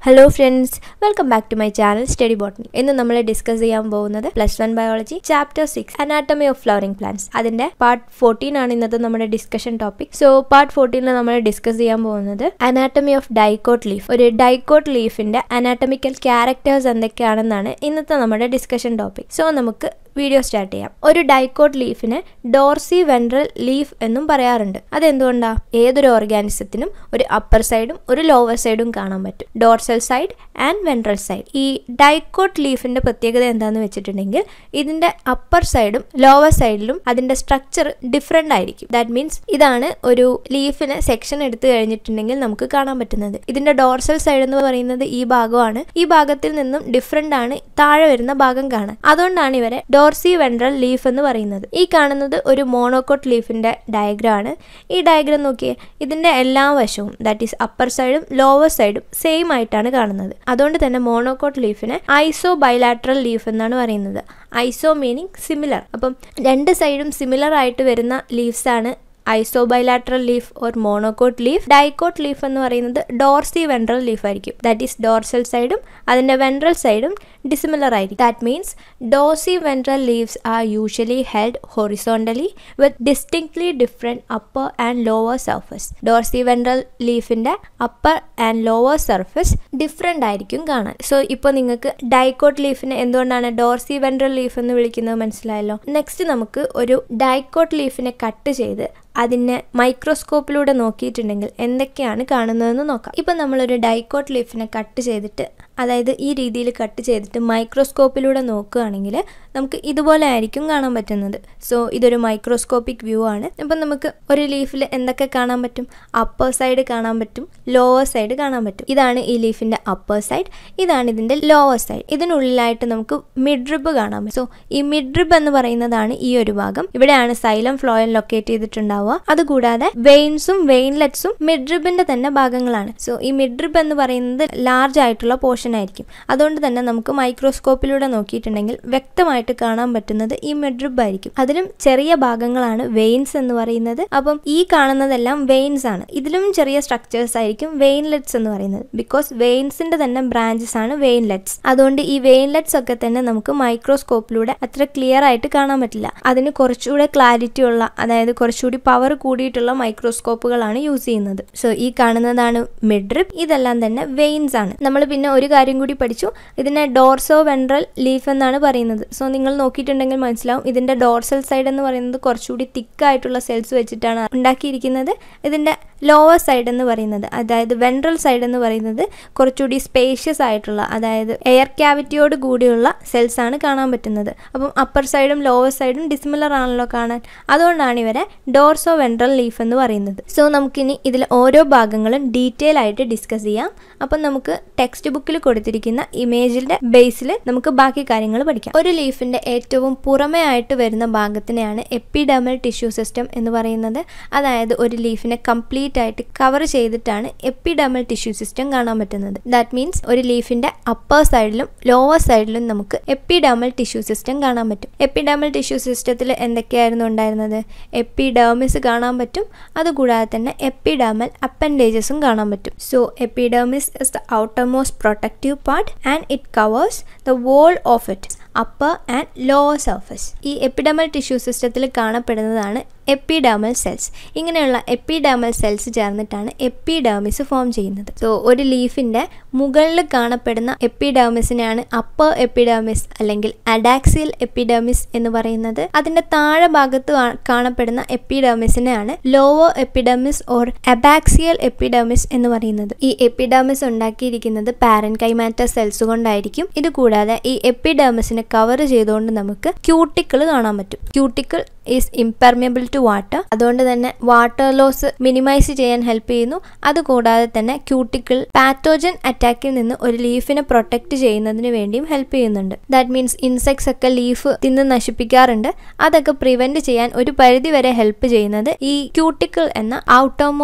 hello friends welcome back to my channel study botany ഇന്ന് നമ്മൾ discuss ചെയ്യാൻ പോകുന്നത് plus one biology chapter six anatomy of flowering plants അതിന്റെ part fourteen ആണ് ഇന്നത്തെ നമ്മുടെ ഡിസ്കഷൻ ടോപ്പിക് സോ പാർട്ട് ഫോർട്ടീനിൽ നമ്മൾ ഡിസ്കസ് ചെയ്യാൻ പോകുന്നത് അനാട്ടമി ഓഫ് ഡൈക്കോട്ട് ലീഫ് ഒരു ഡൈക്കോട്ട് ലീഫിന്റെ അനാട്ടമിക്കൽ ക്യാരക്ടേഴ്സ് എന്തൊക്കെയാണെന്നാണ് ഇന്നത്തെ നമ്മുടെ ഡിസ്കഷൻ ടോപ്പിക് സോ നമുക്ക് വീഡിയോ സ്റ്റാർട്ട് ചെയ്യാം ഒരു ഡൈക്കോട്ട് ലീഫിന് ഡോർസി വെൻട്രൽ ലീഫ് എന്നും പറയാറുണ്ട് അതെന്തുകൊണ്ടാ ഏതൊരു ഓർഗാനിസത്തിനും ഒരു അപ്പർ സൈഡും ഒരു ലോവർ സൈഡും കാണാൻ പറ്റും dorsal side and ventral side ഈ ഡൈക്കോട്ട് ലീഫിന്റെ പ്രത്യേകത എന്താന്ന് വെച്ചിട്ടുണ്ടെങ്കിൽ ഇതിന്റെ അപ്പർ സൈഡും ലോവർ സൈഡിലും അതിന്റെ സ്ട്രക്ചർ ഡിഫറെന്റ് ആയിരിക്കും ദാറ്റ് മീൻസ് ഇതാണ് ഒരു ലീഫിന് സെക്ഷൻ എടുത്തു കഴിഞ്ഞിട്ടുണ്ടെങ്കിൽ നമുക്ക് കാണാൻ പറ്റുന്നത് ഇതിന്റെ ഡോർസൽ സൈഡ് എന്ന് പറയുന്നത് ഈ ഭാഗമാണ് ഈ ഭാഗത്തിൽ നിന്നും ഡിഫറെന്റ് ആണ് താഴെ വരുന്ന ഭാഗം കാണാൻ അതുകൊണ്ടാണ് ഇവരെ ഡോർസി വെൻട്രൽ ലീഫ് എന്ന് പറയുന്നത് ഈ കാണുന്നത് ഒരു മോണോക്കോട്ട് ലീഫിന്റെ ഡയഗ്രാം ആണ് ഈ ഡയഗ്രാം നോക്കിയേ ഇതിന്റെ എല്ലാ വശവും ദാറ്റ് ഈസ് അപ്പർ സൈഡും ലോവർ സൈഡും സെയിം ആയിട്ടാണ് കാണുന്നത് അതുകൊണ്ട് തന്നെ മോണോക്കോട്ട് ലീഫിനെ ഐസോ ബൈലാട്രൽ ലീഫ് എന്നാണ് പറയുന്നത് ഐസോ മീനിങ് സിമിലർ അപ്പം രണ്ട് സൈഡും സിമിലർ ആയിട്ട് വരുന്ന ലീവ്സ് ആണ് isobilateral leaf or monocot leaf dicot leaf എന്ന് പറയുന്നത് ഡോർസി വെൻട്രൽ ലീഫ് ആയിരിക്കും ദാറ്റ് ഈസ് ഡോർസൽ സൈഡും അതിൻ്റെ വെൻട്രൽ സൈഡും ഡിസിമിലർ ആയിരിക്കും that means dorsi ventral leaves are usually held horizontally with distinctly different upper and lower surface dorsi ventral ലീഫിൻ്റെ upper and lower surface different ആയിരിക്കും കാണാൻ so ഇപ്പോൾ നിങ്ങൾക്ക് ഡൈക്കോട്ട് ലീഫിനെ എന്തുകൊണ്ടാണ് ഡോർസി വെൻട്രൽ ലീഫ് എന്ന് വിളിക്കുന്നത് മനസ്സിലായല്ലോ നെക്സ്റ്റ് നമുക്ക് ഒരു ഡൈക്കോട്ട് ലീഫിനെ കട്ട് ചെയ്ത് അതിനെ മൈക്രോസ്കോപ്പിലൂടെ നോക്കിയിട്ടുണ്ടെങ്കിൽ എന്തൊക്കെയാണ് കാണുന്നതെന്ന് നോക്കാം ഇപ്പം നമ്മളൊരു ഡൈക്കോട്ട് ലീഫിനെ കട്ട് ചെയ്തിട്ട് അതായത് ഈ രീതിയിൽ കട്ട് ചെയ്തിട്ട് മൈക്രോസ്കോപ്പിലൂടെ നോക്കുകയാണെങ്കിൽ നമുക്ക് ഇതുപോലെ ആയിരിക്കും കാണാൻ പറ്റുന്നത് സോ ഇതൊരു മൈക്രോസ്കോപ്പിക് വ്യൂ ആണ് അപ്പം നമുക്ക് ഒരു ലീഫിൽ എന്തൊക്കെ കാണാൻ പറ്റും അപ്പർ സൈഡ് കാണാൻ പറ്റും ലോവർ സൈഡ് കാണാൻ പറ്റും ഇതാണ് ഈ ലീഫിൻ്റെ അപ്പർ സൈഡ് ഇതാണ് ഇതിൻ്റെ ലോവർ സൈഡ് ഇതിനുള്ളിലായിട്ട് നമുക്ക് മിഡ്രിബ് കാണാൻ പറ്റും സോ ഈ മിഡ്രിബ് എന്ന് പറയുന്നതാണ് ഈ ഒരു ഭാഗം ഇവിടെയാണ് സൈലം ഫ്ലോയൽ ലൊക്കേറ്റ് ചെയ്തിട്ടുണ്ടാവുക അതുകൂടാതെ വെയിൻസും വെയിൻലെറ്റ്സും മിഡ്രിബിന്റെ തന്നെ ഭാഗങ്ങളാണ് സോ ഈ മിഡ്രിബ് എന്ന് പറയുന്നത് ലാർജ് ആയിട്ടുള്ള പോർഷൻ ആയിരിക്കും അതുകൊണ്ട് തന്നെ നമുക്ക് മൈക്രോസ്കോപ്പിലൂടെ നോക്കിയിട്ടുണ്ടെങ്കിൽ വ്യക്തമായിട്ട് കാണാൻ പറ്റുന്നത് ഈ മിഡ്രിബ് ആയിരിക്കും അതിലും ചെറിയ ഭാഗങ്ങളാണ് വെയിൻസ് എന്ന് പറയുന്നത് അപ്പം ഈ കാണുന്നതെല്ലാം വെയിൻസ് ആണ് ഇതിലും ചെറിയ സ്ട്രക്ചേഴ്സ് ആയിരിക്കും വെയിൻലെറ്റ്സ് എന്ന് പറയുന്നത് ബിക്കോസ് വെയിൻസിന്റെ തന്നെ ബ്രാഞ്ചസ് ആണ് വെയിൻലെറ്റ്സ് അതുകൊണ്ട് ഈ വെയിൻലെറ്റ്സ് ഒക്കെ തന്നെ നമുക്ക് മൈക്രോസ്കോപ്പിലൂടെ അത്ര ക്ലിയർ ആയിട്ട് കാണാൻ പറ്റില്ല അതിന് കുറച്ചുകൂടെ ക്ലാരിറ്റി ഉള്ള അതായത് കുറച്ചുകൂടി പവർ കൂടിയിട്ടുള്ള മൈക്രോസ്കോപ്പുകളാണ് യൂസ് ചെയ്യുന്നത് സോ ഈ കാണുന്നതാണ് മിഡ്രിബ് ഇതെല്ലാം തന്നെ വെയിൻസ് ആണ് നമ്മൾ പിന്നെ ഒരു കാര്യം കൂടി പഠിച്ചു ഇതിനെ ഡോർസോ വെൻട്രൽ ലീഫ് എന്നാണ് പറയുന്നത് സോ നിങ്ങൾ നോക്കിയിട്ടുണ്ടെങ്കിൽ മനസ്സിലാവും ഇതിന്റെ ഡോർസൽ സൈഡ് എന്ന് പറയുന്നത് കുറച്ചുകൂടി തിക്കായിട്ടുള്ള സെൽസ് വെച്ചിട്ടാണ് ഉണ്ടാക്കിയിരിക്കുന്നത് ഇതിന്റെ ലോവർ സൈഡ് എന്ന് പറയുന്നത് അതായത് വെൻട്രൽ സൈഡ് എന്ന് പറയുന്നത് കുറച്ചുകൂടി സ്പേഷ്യസ് ആയിട്ടുള്ള അതായത് എയർ ക്യാവിറ്റിയോട് കൂടിയുള്ള സെൽസ് ആണ് കാണാൻ പറ്റുന്നത് അപ്പം അപ്പർ സൈഡും ലോവർ സൈഡും ഡിസിമിലർ ആണല്ലോ കാണാൻ അതുകൊണ്ടാണ് ഇവരെ ഡോർസോ വെൻട്രൽ ലീഫ് എന്ന് പറയുന്നത് സോ നമുക്കിനി ഇതിൽ ഓരോ ഭാഗങ്ങളും ഡീറ്റെയിൽ ആയിട്ട് ഡിസ്കസ് ചെയ്യാം അപ്പം നമുക്ക് ടെക്സ്റ്റ് ബുക്കിൽ കൊടുത്തിരിക്കുന്ന ഇമേജിന്റെ ബേസിൽ നമുക്ക് ബാക്കി കാര്യങ്ങൾ പഠിക്കാം ഒരു ലീഫിന്റെ ഏറ്റവും പുറമേ ആയിട്ട് വരുന്ന ഭാഗത്തിനെയാണ് എപ്പിഡമൽ ടിഷ്യൂ സിസ്റ്റം എന്ന് പറയുന്നത് അതായത് ഒരു ലീഫിനെ കംപ്ലീറ്റ് ആയിട്ട് കവർ ചെയ്തിട്ടാണ് എപ്പിഡമൽ ടിഷ്യൂ സിസ്റ്റം കാണാൻ പറ്റുന്നത് ദാറ്റ് മീൻസ് ഒരു ലീഫിന്റെ അപ്പർ സൈഡിലും ലോവർ സൈഡിലും നമുക്ക് എപ്പിഡമൽ ടിഷ്യൂ സിസ്റ്റം കാണാൻ പറ്റും എപ്പിഡമൽ ടിഷ്യൂ സിസ്റ്റത്തിൽ എന്തൊക്കെയായിരുന്നു ഉണ്ടായിരുന്നത് എപ്പിഡേമിസ് കാണാൻ പറ്റും അതുകൂടാതെ തന്നെ എപ്പിഡമൽ അപ്പൻഡേജസും കാണാൻ പറ്റും so epidermis is the outermost protective part and it covers the whole of it upper and lower surface ഈ എപ്പിഡമൽ ടിഷ്യൂ സിസ്റ്റത്തിൽ കാണപ്പെടുന്നതാണ് എപ്പിഡാമൽ സെൽസ് ഇങ്ങനെയുള്ള എപ്പിഡാമൽ സെൽസ് ചേർന്നിട്ടാണ് എപ്പിഡേമിസ് ഫോം ചെയ്യുന്നത് സോ ഒരു ലീഫിൻ്റെ മുകളിൽ കാണപ്പെടുന്ന എപ്പിഡേമിസിനെയാണ് അപ്പർ എപ്പിഡേമിസ് അല്ലെങ്കിൽ അഡാക്സിയൽ എപ്പിഡേമിസ് എന്ന് പറയുന്നത് അതിൻ്റെ താഴെ ഭാഗത്ത് കാണപ്പെടുന്ന എപ്പിഡേമിസിനെയാണ് lower epidermis or abaxial epidermis എന്ന് പറയുന്നത് ഈ എപ്പിഡമിസ് ഉണ്ടാക്കിയിരിക്കുന്നത് പാരൻ കൈമാറ്റ സെൽസ് കൊണ്ടായിരിക്കും ഇത് കൂടാതെ ഈ എപ്പിഡേമിസിനെ കവർ ചെയ്തുകൊണ്ട് നമുക്ക് ക്യൂട്ടിക്കിൾ കാണാൻ പറ്റും cuticle is impermeable to water അതുകൊണ്ട് തന്നെ വാട്ടർ ലോസ് മിനിമൈസ് ചെയ്യാൻ ഹെൽപ്പ് ചെയ്യുന്നു അതുകൂടാതെ തന്നെ ക്യൂട്ടിക്കിൾ പാത്തോജൻ അറ്റാക്കിൽ നിന്ന് ഒരു ലീഫിനെ പ്രൊട്ടക്ട് ചെയ്യുന്നതിന് വേണ്ടിയും ഹെൽപ്പ് ചെയ്യുന്നുണ്ട് ദാറ്റ് മീൻസ് ഇൻസെക്ട്സ് ഒക്കെ ലീഫ് തിന്ന് നശിപ്പിക്കാറുണ്ട് അതൊക്കെ പ്രിവെന്റ് ചെയ്യാൻ ഒരു പരിധി വരെ ഹെൽപ്പ് ചെയ്യുന്നത് ഈ ക്യൂട്ടിക്കിൾ എന്ന ഔട്ടർമോസ്റ്റ്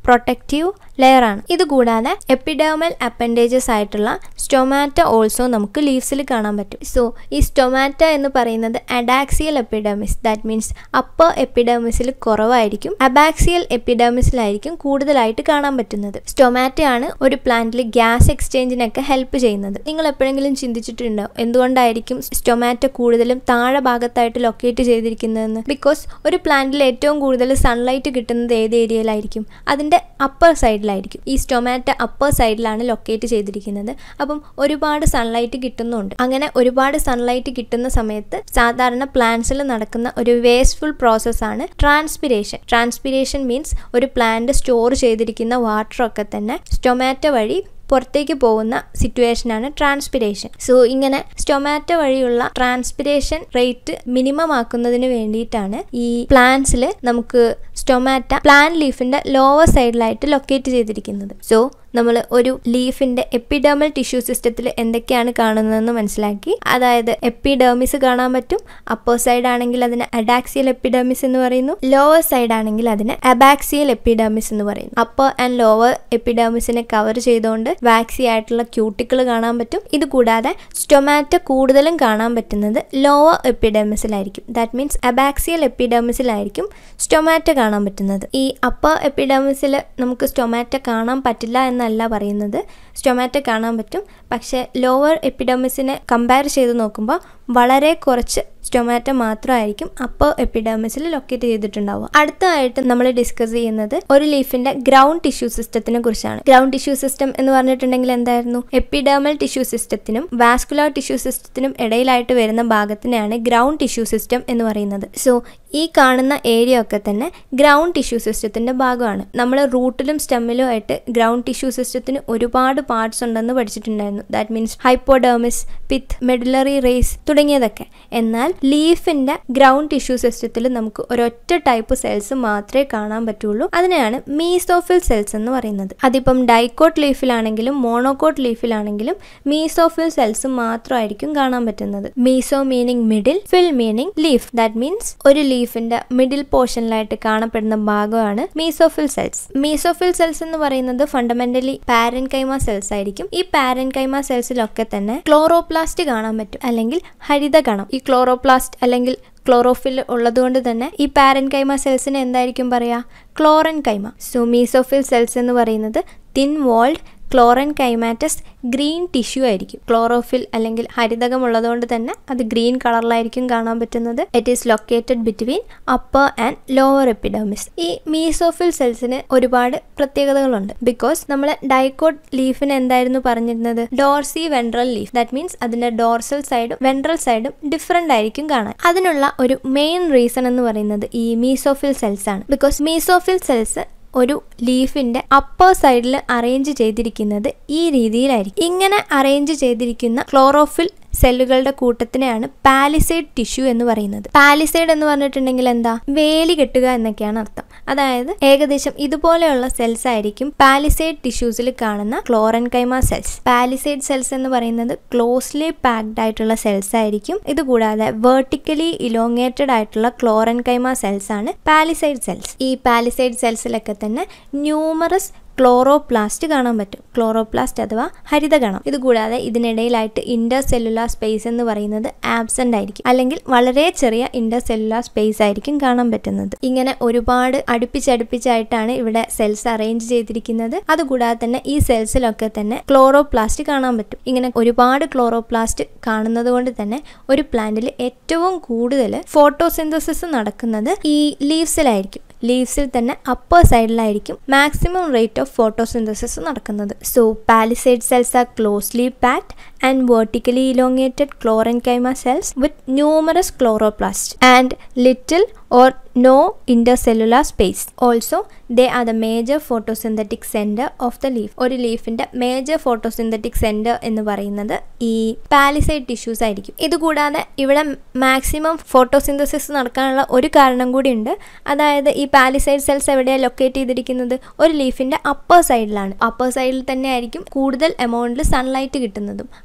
പ്രൊട്ടക്റ്റീവ് ലെയർ ആണ് ഇതുകൂടാതെ എപ്പിഡേമൽ അപ്പൻഡേജസ് ആയിട്ടുള്ള സ്റ്റൊമാറ്റ ഓൾസോ നമുക്ക് ലീവ്സിൽ കാണാൻ പറ്റും സോ ഈ സ്റ്റൊമാറ്റ എന്ന് പറയുന്നത് adaxial epidermis that means upper എപ്പിഡേമിസിൽ കുറവായിരിക്കും അബാക്സിയൽ എപ്പിഡേമിസിലായിരിക്കും കൂടുതലായിട്ട് കാണാൻ പറ്റുന്നത് സ്റ്റൊമാറ്റ ആണ് ഒരു പ്ലാന്റിൽ ഗ്യാസ് എക്സ്ചേഞ്ചിനൊക്കെ ഹെൽപ്പ് ചെയ്യുന്നത് നിങ്ങൾ എപ്പോഴെങ്കിലും ചിന്തിച്ചിട്ടുണ്ടോ എന്തുകൊണ്ടായിരിക്കും സ്റ്റൊമാറ്റോ കൂടുതലും താഴെ ഭാഗത്തായിട്ട് ലൊക്കേറ്റ് ചെയ്തിരിക്കുന്നതെന്ന് ബിക്കോസ് ഒരു പ്ലാന്റിൽ ഏറ്റവും കൂടുതൽ സൺലൈറ്റ് കിട്ടുന്നത് ഏത് ഏരിയയിലായിരിക്കും അതിൻ്റെ അപ്പർ സൈഡിലായിരിക്കും ഈ സ്റ്റൊമാറ്റ അപ്പർ സൈഡിലാണ് ലൊക്കേറ്റ് ചെയ്തിരിക്കുന്നത് അപ്പം ഒരുപാട് സൺലൈറ്റ് കിട്ടുന്നുണ്ട് അങ്ങനെ ഒരുപാട് സൺലൈറ്റ് കിട്ടുന്ന സമയത്ത് സാധാരണ പ്ലാന്റ്സിൽ നടക്കുന്ന ഒരു വേസ്റ്റ്ഫുൾ പ്രോസസ്സാണ് ട്രാൻസ്പിരേഷൻ ട്രാൻസ്പിരേഷൻ മീൻസ് ഒരു പ്ലാന്റ് സ്റ്റോർ ചെയ്തിരിക്കുന്ന വാട്ടറൊക്കെ തന്നെ സ്റ്റൊമാറ്റോ വഴി പുറത്തേക്ക് പോകുന്ന സിറ്റുവേഷനാണ് ട്രാൻസ്പിരേഷൻ സോ ഇങ്ങനെ സ്റ്റൊമാറ്റോ വഴിയുള്ള ട്രാൻസ്പിരേഷൻ റേറ്റ് മിനിമം ആക്കുന്നതിന് വേണ്ടിയിട്ടാണ് ഈ പ്ലാന്റ്സിൽ നമുക്ക് സ്റ്റൊമാറ്റ പ്ലാന്റ് ലീഫിന്റെ ലോവർ സൈഡിലായിട്ട് ലൊക്കേറ്റ് ചെയ്തിരിക്കുന്നത് സോ നമ്മൾ ഒരു ലീഫിന്റെ എപ്പിഡേമൽ ടിഷ്യൂ സിസ്റ്റത്തിൽ എന്തൊക്കെയാണ് കാണുന്നതെന്ന് മനസ്സിലാക്കി അതായത് എപ്പിഡേമിസ് കാണാൻ പറ്റും അപ്പർ സൈഡ് ആണെങ്കിൽ അതിന് അഡാക്സിയൽ എപ്പിഡേമിസ് എന്ന് പറയുന്നു ലോവർ സൈഡ് ആണെങ്കിൽ അതിന് അബാക്സിയൽ എപ്പിഡേമിസ് എന്ന് പറയുന്നു അപ്പർ ആൻഡ് ലോവർ എപ്പിഡേമിസിനെ കവർ ചെയ്തുകൊണ്ട് വാക്സി ആയിട്ടുള്ള ക്യൂട്ടിക്കിൾ കാണാൻ പറ്റും ഇത് കൂടാതെ സ്റ്റൊമാറ്റോ കൂടുതലും കാണാൻ പറ്റുന്നത് ലോവർ എപ്പിഡേമിസിലായിരിക്കും ദാറ്റ് മീൻസ് അബാക്സിയൽ എപ്പിഡേമിസിലായിരിക്കും സ്റ്റൊമാറ്റോ കാണാൻ പറ്റുന്നത് ഈ അപ്പർ എപ്പിഡേമിസിൽ നമുക്ക് സ്റ്റൊമാറ്റോ കാണാൻ പറ്റില്ല എന്നല്ല പറയുന്നത് സ്റ്റൊമാറ്റോ കാണാൻ പറ്റും പക്ഷേ ലോവർ എപ്പിഡമിസിനെ കമ്പയർ ചെയ്ത് നോക്കുമ്പോൾ വളരെ കുറച്ച് സ്റ്റൊമാറ്റോ മാത്രമായിരിക്കും അപ്പർ എപ്പിഡമിസിൽ ലൊക്കേറ്റ് ചെയ്തിട്ടുണ്ടാവുക അടുത്തതായിട്ട് നമ്മൾ ഡിസ്കസ് ചെയ്യുന്നത് ഒരു ലീഫിന്റെ ഗ്രൗണ്ട് ടിഷ്യൂ സിസ്റ്റത്തിനെ കുറിച്ചാണ് ഗ്രൗണ്ട് ടിഷ്യൂ സിസ്റ്റം എന്ന് പറഞ്ഞിട്ടുണ്ടെങ്കിൽ എന്തായിരുന്നു എപ്പിഡേമൽ ടിഷ്യൂ സിസ്റ്റത്തിനും വാസ്കുലർ ടിഷ്യൂ സിസ്റ്റത്തിനും ഇടയിലായിട്ട് വരുന്ന ഭാഗത്തിനെയാണ് ഗ്രൗണ്ട് ടിഷ്യൂ സിസ്റ്റം എന്ന് പറയുന്നത് സോ ഈ കാണുന്ന ഏരിയ ഒക്കെ തന്നെ ഗ്രൗണ്ട് ടിഷ്യൂ സിസ്റ്റത്തിന്റെ ഭാഗമാണ് നമ്മൾ റൂട്ടിലും സ്റ്റെമ്മിലും ആയിട്ട് ഗ്രൗണ്ട് ടിഷ്യൂ സിസ്റ്റത്തിന് ഒരുപാട് പാർട്സ് ഉണ്ടെന്ന് പഠിച്ചിട്ടുണ്ടായിരുന്നു that means hypodermis pith medullary rays തുടങ്ങിയതൊക്കെ എന്നാൽ ലീഫിന്റെ ഗ്രൗണ്ട് ടിഷ്യൂ സിസ്റ്റത്തിൽ നമുക്ക് ഒരൊറ്റ ടൈപ്പ് സെൽസ് മാത്രമേ കാണാൻ പറ്റുള്ളൂ അതിനെയാണ് മീസോഫിൽ സെൽസ് എന്ന് പറയുന്നത് അതിപ്പം ഡൈക്കോട്ട് ലീഫിലാണെങ്കിലും മോണോക്കോട്ട് ലീഫിലാണെങ്കിലും മീസോഫിൽ സെൽസ് മാത്രമായിരിക്കും കാണാൻ പറ്റുന്നത് meso meaning middle phyll meaning leaf that means ഒരു ലീഫിന്റെ മിഡിൽ പോർഷനിലായിട്ട് കാണപ്പെടുന്ന ഭാഗമാണ് മീസോഫിൽ സെൽസ് മീസോഫിൽ സെൽസ് എന്ന് പറയുന്നത് ഫണ്ടമെന്റലി പാരൻ കൈമ സെൽസ് ആയിരിക്കും ഈ പാരൻ കൈമ സെൽസിലൊക്കെ തന്നെ ക്ലോറോപ്ലാസ്റ്റ് കാണാൻ പറ്റും അല്ലെങ്കിൽ ഹരിതകണം ഈ ക്ലോറോപ്ലാസ്റ്റ് അല്ലെങ്കിൽ ക്ലോറോഫിൽ ഉള്ളതുകൊണ്ട് തന്നെ ഈ പാരൻ കൈമ സെൽസിന് എന്തായിരിക്കും പറയുക chlorenchyma so mesophyll cells എന്ന് പറയുന്നത് thin walled chlorenchymatous green tissue ആയിരിക്കും ക്ലോറോഫിൽ അല്ലെങ്കിൽ ഹരിതകം ഉള്ളതുകൊണ്ട് തന്നെ അത് ഗ്രീൻ കളറിലായിരിക്കും കാണാൻ പറ്റുന്നത് it is located between upper and lower epidermis ഈ മീസോഫിൽ സെൽസിന് ഒരുപാട് പ്രത്യേകതകളുണ്ട് ബിക്കോസ് നമ്മൾ ഡൈക്കോട്ട് ലീഫിന് എന്തായിരുന്നു പറഞ്ഞിരുന്നത് dorsi ventral leaf that means അതിന്റെ ഡോർസൽ സൈഡും വെൻട്രൽ സൈഡും ഡിഫറെന്റ് ആയിരിക്കും കാണാൻ അതിനുള്ള ഒരു മെയിൻ റീസൺ എന്ന് പറയുന്നത് ഈ മീസോഫിൽ സെൽസ് ആണ് ബിക്കോസ് മീസോഫിൽ സെൽസ് ഒരു ലീഫിന്റെ അപ്പർ സൈഡിൽ അറേഞ്ച് ചെയ്തിരിക്കുന്നത് ഈ രീതിയിലായിരിക്കും ഇങ്ങനെ അറേഞ്ച് ചെയ്തിരിക്കുന്ന ക്ലോറോഫിൽ സെല്ലുകളുടെ കൂട്ടത്തിനെയാണ് പാലിസൈഡ് ടിഷ്യൂ എന്ന് പറയുന്നത് പാലിസൈഡ് എന്ന് പറഞ്ഞിട്ടുണ്ടെങ്കിൽ എന്താ വേലി കെട്ടുക എന്നൊക്കെയാണ് അർത്ഥം അതായത് ഏകദേശം ഇതുപോലെയുള്ള സെൽസ് ആയിരിക്കും പാലിസൈഡ് ടിഷ്യൂസിൽ കാണുന്ന chlorenchyma cells palisade cells എന്ന് പറയുന്നത് ക്ലോസ്ലി പാക്ഡ് ആയിട്ടുള്ള സെൽസ് ആയിരിക്കും ഇതുകൂടാതെ വെർട്ടിക്കലി ഇലോങ്ങേറ്റഡ് ആയിട്ടുള്ള ക്ലോറൻ കൈമ സെൽസ് ആണ് പാലിസൈഡ് സെൽസ് ഈ പാലിസൈഡ് സെൽസിലൊക്കെ തന്നെ ന്യൂമറസ് ക്ലോറോപ്ലാസ്റ്റ് കാണാൻ പറ്റും ക്ലോറോപ്ലാസ്റ്റ് അഥവാ ഹരിതകണം ഇതുകൂടാതെ ഇതിനിടയിലായിട്ട് ഇന്റർ സെല്ലുലാർ സ്പേസ് എന്ന് പറയുന്നത് ആബ്സെന്റ് ആയിരിക്കും അല്ലെങ്കിൽ വളരെ ചെറിയ ഇന്റർ സെല്ലുലാർ സ്പേസ് ആയിരിക്കും കാണാൻ പറ്റുന്നത് ഇങ്ങനെ ഒരുപാട് അടുപ്പിച്ചടുപ്പിച്ചായിട്ടാണ് ഇവിടെ സെൽസ് അറേഞ്ച് ചെയ്തിരിക്കുന്നത് അതുകൂടാതെ തന്നെ ഈ സെൽസിലൊക്കെ തന്നെ ക്ലോറോപ്ലാസ്റ്റ് കാണാൻ പറ്റും ഇങ്ങനെ ഒരുപാട് ക്ലോറോപ്ലാസ്റ്റ് കാണുന്നത് കൊണ്ട് തന്നെ ഒരു പ്ലാന്റിൽ ഏറ്റവും കൂടുതൽ ഫോട്ടോസിന്തസിസ് നടക്കുന്നത് ഈ ലീവ്സിലായിരിക്കും ലീവ്സിൽ തന്നെ അപ്പർ സൈഡിലായിരിക്കും മാക്സിമം റേറ്റ് ഓഫ് ഫോട്ടോസിന്തസിസ് നടക്കുന്നത് so palisade cells are closely packed and vertically elongated chlorenchyma cells with numerous chloroplast and little or no intercellular space also they are the major photosynthetic centre of the leaf ഒരു ലീഫിന്റെ major photosynthetic centre എന്ന് പറയുന്നത് ഈ palisade tissues ആയിരിക്കും ഇതുകൂടാതെ ഇവിടെ maximum photosynthesis നടക്കാനുള്ള ഒരു കാരണം കൂടിയുണ്ട് അതായത് ഈ പാലിസൈഡ് സെൽസ് എവിടെയാണ് ലൊക്കേറ്റ് ചെയ്തിരിക്കുന്നത് ഒരു ലീഫിന്റെ അപ്പർ സൈഡിലാണ് അപ്പർ സൈഡിൽ തന്നെ ആയിരിക്കും കൂടുതൽ എമൗണ്ടിൽ സൺലൈറ്റ് കിട്ടുന്നതും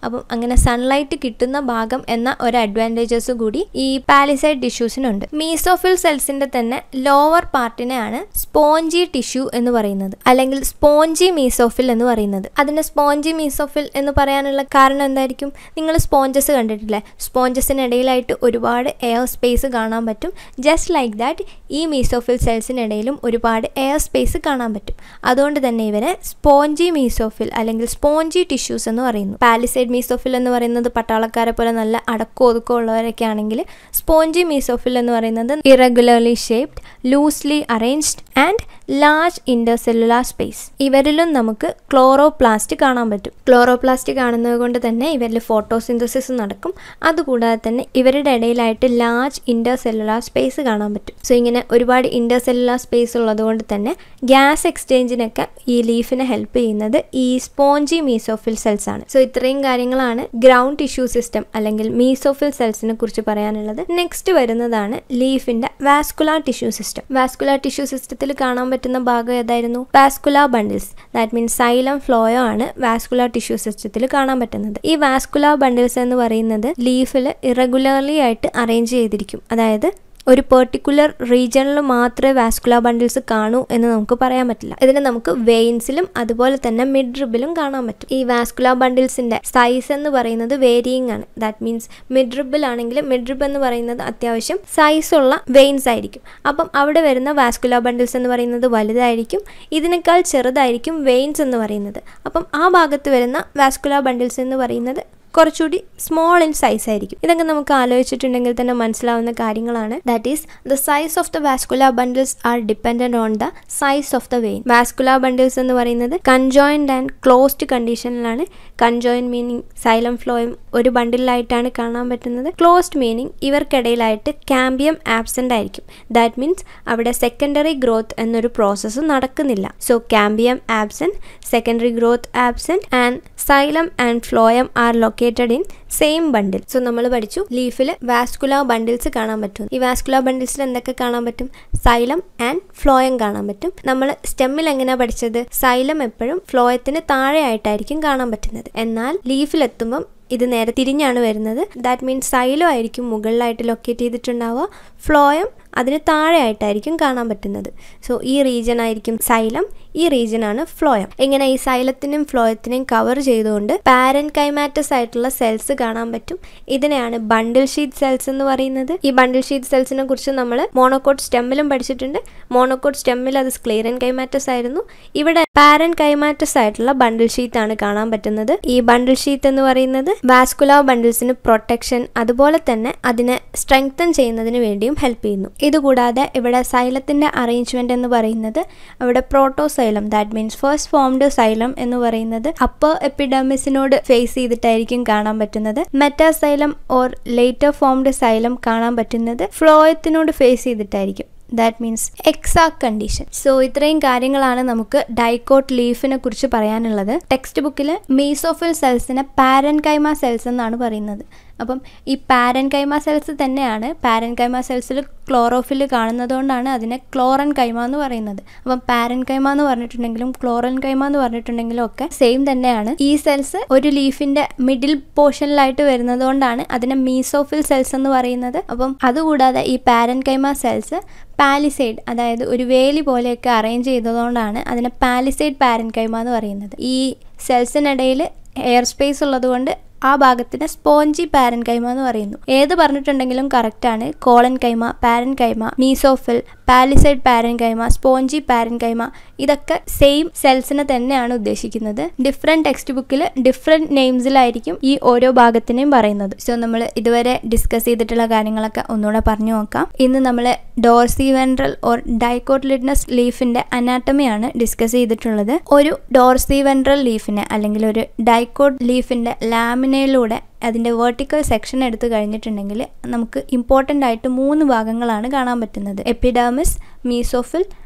അപ്പം അങ്ങനെ സൺലൈറ്റ് കിട്ടുന്ന ഭാഗം എന്ന ഒരു അഡ്വാൻറ്റേജസ് കൂടി ഈ പാലിസൈഡ് ടിഷ്യൂസിനുണ്ട് മീസോഫിൽ സെൽസിന്റെ തന്നെ ലോവർ പാർട്ടിനെയാണ് സ്പോഞ്ചി ടിഷ്യൂ എന്ന് പറയുന്നത് അല്ലെങ്കിൽ സ്പോഞ്ചി മീസോഫിൽ എന്ന് പറയുന്നത് അതിന് സ്പോഞ്ചി മീസോഫിൽ എന്ന് പറയാനുള്ള കാരണം എന്തായിരിക്കും നിങ്ങൾ സ്പോഞ്ചസ് കണ്ടിട്ടില്ലേ സ്പോഞ്ചസിനിടയിലായിട്ട് ഒരുപാട് എയർ സ്പേസ് കാണാൻ പറ്റും ജസ്റ്റ് ലൈക്ക് ദാറ്റ് ഈ മീസോഫിൽ സെൽസിനിടയിലും ഒരുപാട് എയർ സ്പേസ് കാണാൻ പറ്റും അതുകൊണ്ട് തന്നെ ഇവരെ സ്പോഞ്ചി മീസോഫിൽ അല്ലെങ്കിൽ സ്പോഞ്ചി ടിഷ്യൂസ് എന്ന് പറയുന്നു പാലിസൈഡ് മീസോഫിൽ എന്ന് പറയുന്നത് പട്ടാളക്കാരെ പോലെ നല്ല അടക്കോ ഒതുക്കോ ഉള്ളവരൊക്കെ ആണെങ്കിൽ സ്പോഞ്ചി മീസോഫിൽ എന്ന് പറയുന്നത് irregularly shaped loosely arranged and large intercellular space ഇവരിലും നമുക്ക് ക്ലോറോപ്ലാസ്റ്റ് കാണാൻ പറ്റും ക്ലോറോപ്ലാസ്റ്റ് കാണുന്നത് കൊണ്ട് തന്നെ ഇവരിൽ ഫോട്ടോസിന്തസിസ് നടക്കും അതുകൂടാതെ തന്നെ ഇവരുടെ ഇടയിലായിട്ട് ലാർജ് ഇന്റർസെല്ലുലാർ സ്പേസ് കാണാൻ പറ്റും സോ ഇങ്ങനെ ഒരുപാട് ഇന്റർസെല്ലുലാർ സ്പേസ് ഉള്ളതുകൊണ്ട് തന്നെ ഗ്യാസ് എക്സ്ചേഞ്ചിനൊക്കെ ഈ ലീഫിനെ ഹെൽപ്പ് ചെയ്യുന്നത് ഈ സ്പോഞ്ചി മീസോഫിൽ സെൽസ് ആണ് സോ ഇത്രയും കാര്യങ്ങളാണ് ഗ്രൗണ്ട് ടിഷ്യൂ സിസ്റ്റം അല്ലെങ്കിൽ മീസോഫിൽ സെൽസിനെ കുറിച്ച് പറയാനുള്ളത് നെക്സ്റ്റ് വരുന്നതാണ് ലീഫിന്റെ vascular tissue system vascular tissue സിസ്റ്റത്തിൽ കാണാൻ പറ്റുന്ന ഭാഗം ഏതായിരുന്നു vascular bundles that means xylem phloem ആണ് വാസ്കുലാർ ടിഷ്യൂ സിസ്റ്റത്തിൽ കാണാൻ പറ്റുന്നത് ഈ വാസ്കുലാർ ബണ്ടിൽസ് എന്ന് പറയുന്നത് ലീഫിൽ ഇറഗുലർലി ആയിട്ട് അറേഞ്ച് ചെയ്തിരിക്കും അതായത് ഒരു പെർട്ടിക്കുലർ റീജിയണിൽ മാത്രമേ വാസ്കുലാർ ബണ്ടിൽസ് കാണൂ എന്ന് നമുക്ക് പറയാൻ പറ്റില്ല ഇതിനെ നമുക്ക് വെയിൻസിലും അതുപോലെ തന്നെ മിഡ്രിബിലും കാണാൻ പറ്റും ഈ വാസ്കുലാർ ബണ്ടിൽസിന്റെ സൈസ് എന്ന് പറയുന്നത് വേരിയിങ് ആണ് ദാറ്റ് മീൻസ് മിഡ്രിബിൽ ആണെങ്കിൽ മിഡ്രിബ് എന്ന് പറയുന്നത് അത്യാവശ്യം സൈസ് ഉള്ള വെയിൻസ് ആയിരിക്കും അപ്പം അവിടെ വരുന്ന വാസ്കുലാർ ബണ്ടിൽസ് എന്ന് പറയുന്നത് വലുതായിരിക്കും ഇതിനേക്കാൾ ചെറുതായിരിക്കും വെയിൻസ് എന്ന് പറയുന്നത് അപ്പം ആ ഭാഗത്ത് വരുന്ന വാസ്കുലാർ ബണ്ടിൽസ് എന്ന് പറയുന്നത് കുറച്ചുകൂടി സ്മോൾ ഇൻ സൈസ് ആയിരിക്കും ഇതൊക്കെ നമുക്ക് ആലോചിച്ചിട്ടുണ്ടെങ്കിൽ തന്നെ മനസ്സിലാവുന്ന കാര്യങ്ങളാണ് that is the size of the vascular bundles are dependent on the size of the vein vascular bundles എന്ന് പറയുന്നത് കൺജോയിൻഡ് ആൻഡ് ക്ലോസ്ഡ് കണ്ടീഷനിലാണ് കൺജോയിൻ മീനിങ് സൈലം ഫ്ലോയും ഒരു ബണ്ടിലായിട്ടാണ് കാണാൻ പറ്റുന്നത് ക്ലോസ്ഡ് മീനിങ് ഇവർക്കിടയിലായിട്ട് കാമ്പിയം ആബ്സെന്റ് ആയിരിക്കും ദാറ്റ് മീൻസ് അവിടെ സെക്കൻഡറി ഗ്രോത്ത് എന്നൊരു പ്രോസസ്സ് നടക്കുന്നില്ല so cambium absent secondary growth absent and xylem and phloem are located in same bundle so നമ്മൾ പഠിച്ചു ലീഫിൽ വാസ്കുലാർ ബണ്ടിൽസ് കാണാൻ പറ്റും ഈ വാസ്കുലാർ ബണ്ടിൽസിൽ എന്തൊക്കെ കാണാൻ പറ്റും സൈലം ആൻഡ് ഫ്ലോയം കാണാൻ പറ്റും നമ്മൾ സ്റ്റെമ്മിൽ എങ്ങനെയാണ് പഠിച്ചത് സൈലം എപ്പോഴും ഫ്ലോയത്തിന് താഴെയായിട്ടായിരിക്കും കാണാൻ പറ്റുന്നത് എന്നാൽ ലീഫിലെത്തുമ്പം ഇത് നേരെ തിരിഞ്ഞാണ് വരുന്നത് ദാറ്റ് മീൻസ് സൈലം ആയിരിക്കും മുകളിലായിട്ട് ലൊക്കേറ്റ് ചെയ്തിട്ടുണ്ടാവുക ഫ്ലോയം അതിന് താഴെയായിട്ടായിരിക്കും കാണാൻ പറ്റുന്നത് സോ ഈ റീജിയൻ ആയിരിക്കും സൈലം ഈ റീജിയൻ ആണ് ഫ്ലോയം ഇങ്ങനെ ഈ സൈലത്തിനും ഫ്ലോയത്തിനെയും കവർ ചെയ്തുകൊണ്ട് പാരൻ കൈമാറ്റസ് ആയിട്ടുള്ള സെൽസ് കാണാൻ പറ്റും ഇതിനെയാണ് ബണ്ടിൽ ഷീറ്റ് സെൽസ് എന്ന് പറയുന്നത് ഈ ബണ്ടിൽ ഷീറ്റ് സെൽസിനെ കുറിച്ച് നമ്മൾ മോണോക്കോട്ട് സ്റ്റെമ്മിലും പഠിച്ചിട്ടുണ്ട് മോണോക്കോട്ട് സ്റ്റെമ്മിൽ അത് സ്ക്ലീറൻ കൈമാറ്റസ് ആയിരുന്നു ഇവിടെ പാരൻ കൈമാറ്റസ് ആയിട്ടുള്ള ബണ്ടിൽ ഷീറ്റ് ആണ് കാണാൻ പറ്റുന്നത് ഈ ബണ്ടിൽ ഷീറ്റ് എന്ന് പറയുന്നത് വാസ്കുലാർ ബണ്ടിൽസിന് പ്രൊട്ടക്ഷൻ അതുപോലെ തന്നെ അതിനെ സ്ട്രെങ്തൻ ചെയ്യുന്നതിന് വേണ്ടിയും ഹെൽപ്പ് ചെയ്യുന്നു ഇതുകൂടാതെ ഇവിടെ സൈലത്തിന്റെ അറേഞ്ച്മെന്റ് എന്ന് പറയുന്നത് ഇവിടെ protoxylem that means first formed xylem എന്ന് പറയുന്നത് അപ്പർ എപ്പിഡമിസിനോട് ഫേസ് ചെയ്തിട്ടായിരിക്കും കാണാൻ പറ്റുന്നത് metaxylem or later formed xylem കാണാൻ പറ്റുന്നത് ഫ്ലോയത്തിനോട് ഫേസ് ചെയ്തിട്ടായിരിക്കും that means exact condition so ഇത്രയും കാര്യങ്ങളാണ് നമുക്ക് ഡൈക്കോട്ട് ലീഫിനെ കുറിച്ച് പറയാനുള്ളത് ടെക്സ്റ്റ് ബുക്കിൽ മീസോഫിൽ സെൽസിനെ പാരൻ കൈമ സെൽസ് എന്നാണ് പറയുന്നത് അപ്പം ഈ പാരൻ കൈമ സെൽസ് തന്നെയാണ് പാരൻ കൈമ സെൽസിൽ ക്ലോറോഫിൽ കാണുന്നതുകൊണ്ടാണ് അതിനെ ക്ലോറൻ കൈമ എന്ന് പറയുന്നത് അപ്പം പാരൻ കൈമ എന്ന് പറഞ്ഞിട്ടുണ്ടെങ്കിലും ക്ലോറൻ കൈമ എന്ന് പറഞ്ഞിട്ടുണ്ടെങ്കിലും ഒക്കെ സെയിം തന്നെയാണ് ഈ സെൽസ് ഒരു ലീഫിന്റെ മിഡിൽ പോർഷനിലായിട്ട് വരുന്നതുകൊണ്ടാണ് അതിനെ മീസോഫിൽ സെൽസ് എന്ന് പറയുന്നത് അപ്പം അതുകൂടാതെ ഈ പാരൻ കൈമ സെൽസ് പാലിസൈഡ് അതായത് ഒരു വേലി പോലെയൊക്കെ അറേഞ്ച് ചെയ്തതുകൊണ്ടാണ് അതിനെ പാലിസൈഡ് പാരൻ കൈമ എന്ന് പറയുന്നത് ഈ സെൽസിനിടയിൽ എയർ സ്പേസ് ഉള്ളതുകൊണ്ട് ആ ഭാഗത്തിന് സ്പോഞ്ചി പാരൻ കൈമ എന്ന് പറയുന്നു ഏത് പറഞ്ഞിട്ടുണ്ടെങ്കിലും കറക്റ്റാണ് collenchyma parenchyma mesophyll palisade parenchyma spongy parenchyma ഇതൊക്കെ സെയിം സെൽസിനെ തന്നെയാണ് ഉദ്ദേശിക്കുന്നത് ഡിഫറെൻറ്റ് ടെക്സ്റ്റ് ബുക്കിൽ ഡിഫറെൻറ്റ് നെയിംസിലായിരിക്കും ഈ ഓരോ ഭാഗത്തിനെയും പറയുന്നത് സോ നമ്മൾ ഇതുവരെ ഡിസ്കസ് ചെയ്തിട്ടുള്ള കാര്യങ്ങളൊക്കെ ഒന്നുകൂടെ പറഞ്ഞു നോക്കാം ഇന്ന് നമ്മൾ ഡോർസി വെൻട്രൽ ഓർ ഡൈക്കോട്ലിഡ്നസ് ലീഫിന്റെ അനാട്ടമിയാണ് ഡിസ്കസ് ചെയ്തിട്ടുള്ളത് ഒരു ഡോർസി വെൻട്രൽ ലീഫിനെ അല്ലെങ്കിൽ ഒരു ഡൈക്കോട്ട് ലീഫിന്റെ ലാമിനയിലൂടെ അതിൻ്റെ വേർട്ടിക്കൽ സെക്ഷൻ എടുത്തു കഴിഞ്ഞിട്ടുണ്ടെങ്കിൽ നമുക്ക് ഇമ്പോർട്ടൻ്റ് ആയിട്ട് മൂന്ന് ഭാഗങ്ങളാണ് കാണാൻ പറ്റുന്നത് epidermis mesophyll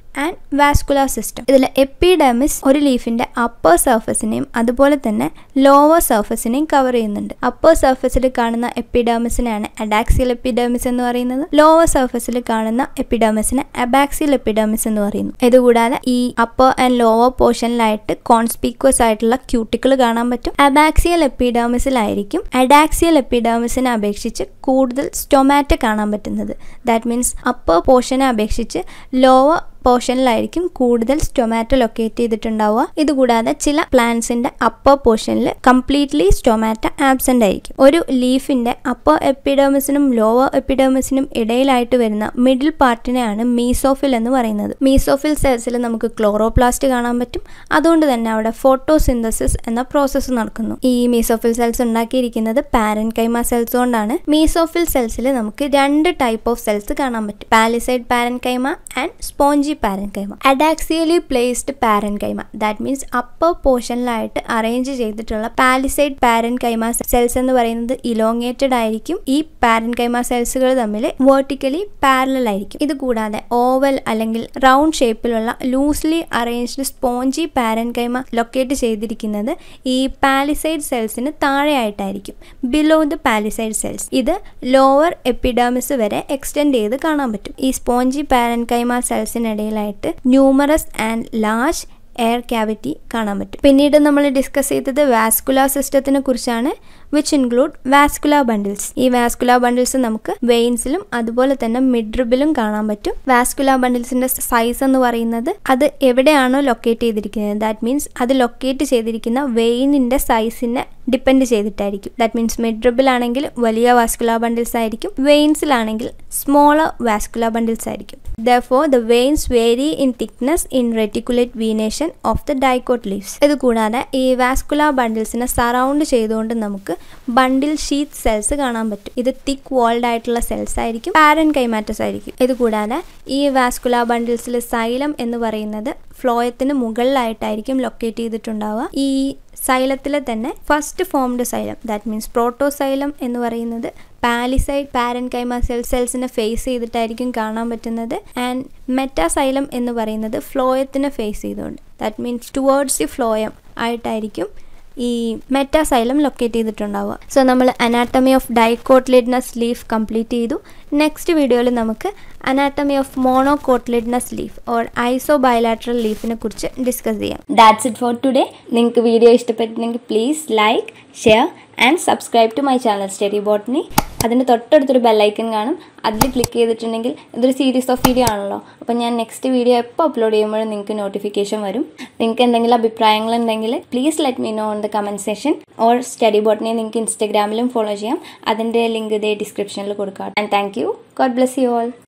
and vascular system ഇതിൽ എപ്പിഡെമിസ് ഒരു ലീഫിന്റെ അപ്പർ സർഫസിനെയും അതുപോലെ തന്നെ ലോവർ സർഫസിനെയും കവർ ചെയ്യുന്നുണ്ട് അപ്പർ സർഫസിൽ കാണുന്ന എപ്പിഡെമിസിനെയാണ് അഡാക്സിയൽ എപ്പിഡെമിസ് എന്ന് പറയുന്നത് ലോവർ സർഫസിൽ കാണുന്ന എപ്പിഡെമിസിനെ അബാക്സിയൽ എപ്പിഡെമിസ് എന്ന് പറയുന്നു ഇതുകൂടാതെ ഈ അപ്പർ ആൻഡ് ലോവർ പോർഷനിലായിട്ട് കോൺസ്പീക്വസ് ആയിട്ടുള്ള ക്യൂട്ടിക്കിൾ കാണാൻ പറ്റും അബാക്സിയൽ എപ്പിഡെമിസിലായിരിക്കും അഡാക്സിയൽ എപ്പിഡെമിസിനെ അപേക്ഷിച്ച് കൂടുതൽ സ്റ്റൊമാറ്റ കാണാൻ പറ്റുന്നത് ദാറ്റ് മീൻസ് അപ്പർ പോർഷനെ അപേക്ഷിച്ച് ലോവർ പോർഷനിലായിരിക്കും കൂടുതൽ സ്റ്റൊമാറ്റോ ലൊക്കേറ്റ് ചെയ്തിട്ടുണ്ടാവുക ഇതുകൂടാതെ ചില പ്ലാന്റ്സിന്റെ അപ്പർ പോർഷനിൽ കംപ്ലീറ്റ്ലി സ്റ്റൊമാറ്റ ആബ്സെന്റ് ആയിരിക്കും ഒരു ലീഫിന്റെ അപ്പർ എപ്പിഡേമിസിനും ലോവർ എപ്പിഡേമിസിനും ഇടയിലായിട്ട് വരുന്ന മിഡിൽ പാർട്ടിനെയാണ് മീസോഫിൽ എന്ന് പറയുന്നത് മീസോഫിൽ സെൽസിൽ നമുക്ക് ക്ലോറോപ്ലാസ്റ്റ് കാണാൻ പറ്റും അതുകൊണ്ട് തന്നെ അവിടെ ഫോട്ടോസിന്തസിസ് എന്ന പ്രോസസ്സ് നടക്കുന്നു ഈ മീസോഫിൽ സെൽസ് ഉണ്ടാക്കിയിരിക്കുന്നത് പാരൻ കൈമ സെൽസ് കൊണ്ടാണ് മീസോഫിൽ സെൽസിൽ നമുക്ക് രണ്ട് ടൈപ്പ് ഓഫ് സെൽസ് കാണാൻ പറ്റും palisade parenchyma and spongy parenchyma adaxially placed parenchyma that means upper പോർഷനിലായിട്ട് അറേഞ്ച് ചെയ്തിട്ടുള്ള പാലിസൈഡ് പാരൻകൈമ സെൽസ് എന്ന് പറയുന്നത് ഇലോങ്ങേറ്റഡ് ആയിരിക്കും ഈ പാരൻകൈമ സെൽസുകൾ തമ്മിൽ വേർട്ടിക്കലി പാരലൽ ആയിരിക്കും ഇത് കൂടാതെ ഓവൽ അല്ലെങ്കിൽ റൗണ്ട് ഷേപ്പിലുള്ള loosely arranged spongy parenchyma locate ചെയ്തിരിക്കുന്നത് ഈ പാലിസൈഡ് സെൽസിന് താഴെയായിട്ടായിരിക്കും ബിലോ ദ പാലിസൈഡ് സെൽസ് ഇത് ലോവർ എപ്പിഡാമിസ് വരെ എക്സ്റ്റെൻഡ് ചെയ്ത് കാണാൻ പറ്റും ഈ സ്പോഞ്ചി പാരൻകൈമ സെൽസിനിടയിൽ ഇടയിലായിട്ട് numerous and large air cavity കാണാൻ പറ്റും പിന്നീട് നമ്മൾ ഡിസ്കസ് ചെയ്തത് വാസ്കുലാർ സിസ്റ്റത്തിനെ കുറിച്ചാണ് വിച്ച് ഇൻക്ലൂഡ് വാസ്കുലാർ ബണ്ടിൽസ് ഈ വാസ്കുലാർ ബണ്ടിൽസ് നമുക്ക് വെയിൻസിലും അതുപോലെ തന്നെ മിഡ്രിബിലും കാണാൻ പറ്റും വാസ്കുലാർ ബണ്ടിൽസിന്റെ സൈസ് എന്ന് പറയുന്നത് അത് എവിടെയാണോ ലൊക്കേറ്റ് ചെയ്തിരിക്കുന്നത് ദാറ്റ് മീൻസ് അത് ലൊക്കേറ്റ് ചെയ്തിരിക്കുന്ന വെയിനിന്റെ സൈസിനെ ഡിപ്പെൻഡ് ചെയ്തിട്ടായിരിക്കും ദാറ്റ് മീൻസ് മിഡ്രിബിൾ ആണെങ്കിൽ വലിയ വാസ്കുലാർ ബണ്ടിൽസ് ആയിരിക്കും വെയിൻസിലാണെങ്കിൽ സ്മോളർ വാസ്കുലാർ ബണ്ടിൽസ് ആയിരിക്കും though the veins vary in thickness in reticulate venation of the dicot leaves ഇത് കൂടാതെ ഈ വാസ്കുലാർ ബണ്ടിൽസിനെ സറൗണ്ട് ചെയ്തുകൊണ്ട് നമുക്ക് ബണ്ടിൽ ഷീറ്റ് സെൽസ് കാണാൻ പറ്റും ഇത് തിക്ക് വാൾഡ് ആയിട്ടുള്ള സെൽസ് ആയിരിക്കും പാരൻ കൈമാറ്റസ് ആയിരിക്കും ഇത് കൂടാതെ ഈ വാസ്കുലാർ ബണ്ടിൽസിൽ സൈലം എന്ന് പറയുന്നത് ഫ്ലോയത്തിന് മുകളിലായിട്ടായിരിക്കും ലൊക്കേറ്റ് ചെയ്തിട്ടുണ്ടാവുക ഈ സൈലത്തിൽ തന്നെ first formed xylem that means protoxylem എന്ന് പറയുന്നത് പാലിസൈഡ് പാരൻകൈമ സെൽ സെൽസിനെ ഫേസ് ചെയ്തിട്ടായിരിക്കും കാണാൻ പറ്റുന്നത് ആൻഡ് മെറ്റാസൈലം എന്ന് പറയുന്നത് ഫ്ലോയത്തിനെ ഫേസ് ചെയ്തുകൊണ്ട് that means towards the phloem ആയിട്ടായിരിക്കും ഈ മെറ്റാസൈലം ലൊക്കേറ്റ് ചെയ്തിട്ടുണ്ടാവുക സോ നമ്മൾ anatomy of dicotyledonous leaf complete ചെയ്തു നെക്സ്റ്റ് വീഡിയോയിൽ നമുക്ക് anatomy of monocotyledonous leaf or iso bilateral ലീഫിനെ കുറിച്ച് ഡിസ്കസ് ചെയ്യാം ദാറ്റ്സ് ഇറ്റ് ഫോർ ടുഡേ നിങ്ങൾക്ക് വീഡിയോ ഇഷ്ടപ്പെട്ടിട്ടുണ്ടെങ്കിൽ please like share and subscribe to my channel study botany അതിൻ്റെ തൊട്ടടുത്തൊരു ബെല്ലൈക്കൺ കാണും അതിൽ ക്ലിക്ക് ചെയ്തിട്ടുണ്ടെങ്കിൽ ഇതൊരു സീരീസ് ഓഫ് വീഡിയോ ആണല്ലോ അപ്പോൾ ഞാൻ നെക്സ്റ്റ് വീഡിയോ എപ്പോൾ അപ്ലോഡ് ചെയ്യുമ്പോഴും നിങ്ങൾക്ക് നോട്ടിഫിക്കേഷൻ വരും നിങ്ങൾക്ക് എന്തെങ്കിലും അഭിപ്രായങ്ങൾ ഉണ്ടെങ്കിൽ please let me know on the comment session or study botany നിങ്ങൾക്ക് ഇൻസ്റ്റാഗ്രാമിലും ഫോളോ ചെയ്യാം അതിൻ്റെ ലിങ്ക് ഇതേ ഡിസ്ക്രിപ്ഷനിൽ കൊടുക്കാം and thank you God bless you all